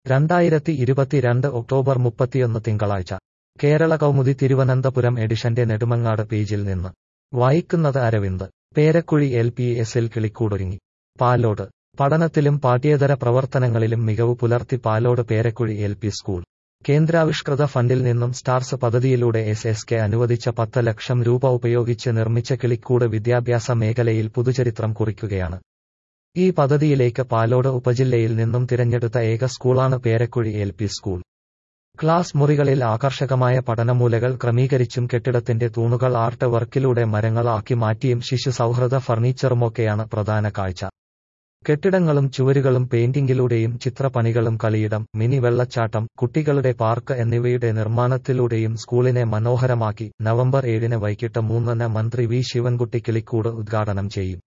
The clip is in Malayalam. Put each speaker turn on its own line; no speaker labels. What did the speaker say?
രണ്ടായിരത്തി ഇരുപത്തിരണ്ട് ഒക്ടോബർ മുപ്പത്തിയൊന്ന് തിങ്കളാഴ്ച കേരള കൗമുദി തിരുവനന്തപുരം എഡിഷന്റെ നെടുമങ്ങാട് പേജിൽ നിന്ന് വായിക്കുന്നത് അരവിന്ദ് പേരക്കുഴി എൽ പി എസിൽ കിളിക്കൂടൊരുങ്ങി പാലോട് പഠനത്തിലും പാഠ്യേതര പ്രവർത്തനങ്ങളിലും മികവ് പുലർത്തി Palode Perakkuzhi L P school കേന്ദ്രാവിഷ്കൃത ഫണ്ടിൽ നിന്നും സ്റ്റാർസ് പദ്ധതിയിലൂടെ എസ് എസ് കെ അനുവദിച്ച പത്ത് ലക്ഷം രൂപ ഉപയോഗിച്ച് നിർമ്മിച്ച കിളിക്കൂട് വിദ്യാഭ്യാസ മേഖലയിൽ പുതുചരിത്രം കുറിക്കുകയാണ് ഈ പദ്ധതിയിലേക്ക് പാലോട് ഉപജില്ലയിൽ നിന്നും തിരഞ്ഞെടുത്ത ഏക സ്കൂളാണ് Perakkuzhi L P school class മുറികളിൽ ആകർഷകമായ പഠനമൂലകൾ ക്രമീകരിച്ചും കെട്ടിടത്തിന്റെ തൂണുകൾ ആർട്ട് വർക്കിലൂടെ മരങ്ങളാക്കി മാറ്റിയും ശിശു സൗഹൃദ ഫർണിച്ചറുമൊക്കെയാണ് പ്രധാന കാഴ്ച കെട്ടിടങ്ങളും ചുവരുകളും പെയിന്റിംഗിലൂടെയും ചിത്രപ്പണികളും കളിയിടം മിനി വെള്ളച്ചാട്ടം കുട്ടികളുടെ പാർക്ക് എന്നിവയുടെ നിർമ്മാണത്തിലൂടെയും സ്കൂളിനെ മനോഹരമാക്കി നവംബർ ഏഴിന് വൈകിട്ട് മൂന്നിന് മന്ത്രി വി ശിവൻകുട്ടി കിളിക്കൂട് ഉദ്ഘാടനം ചെയ്യും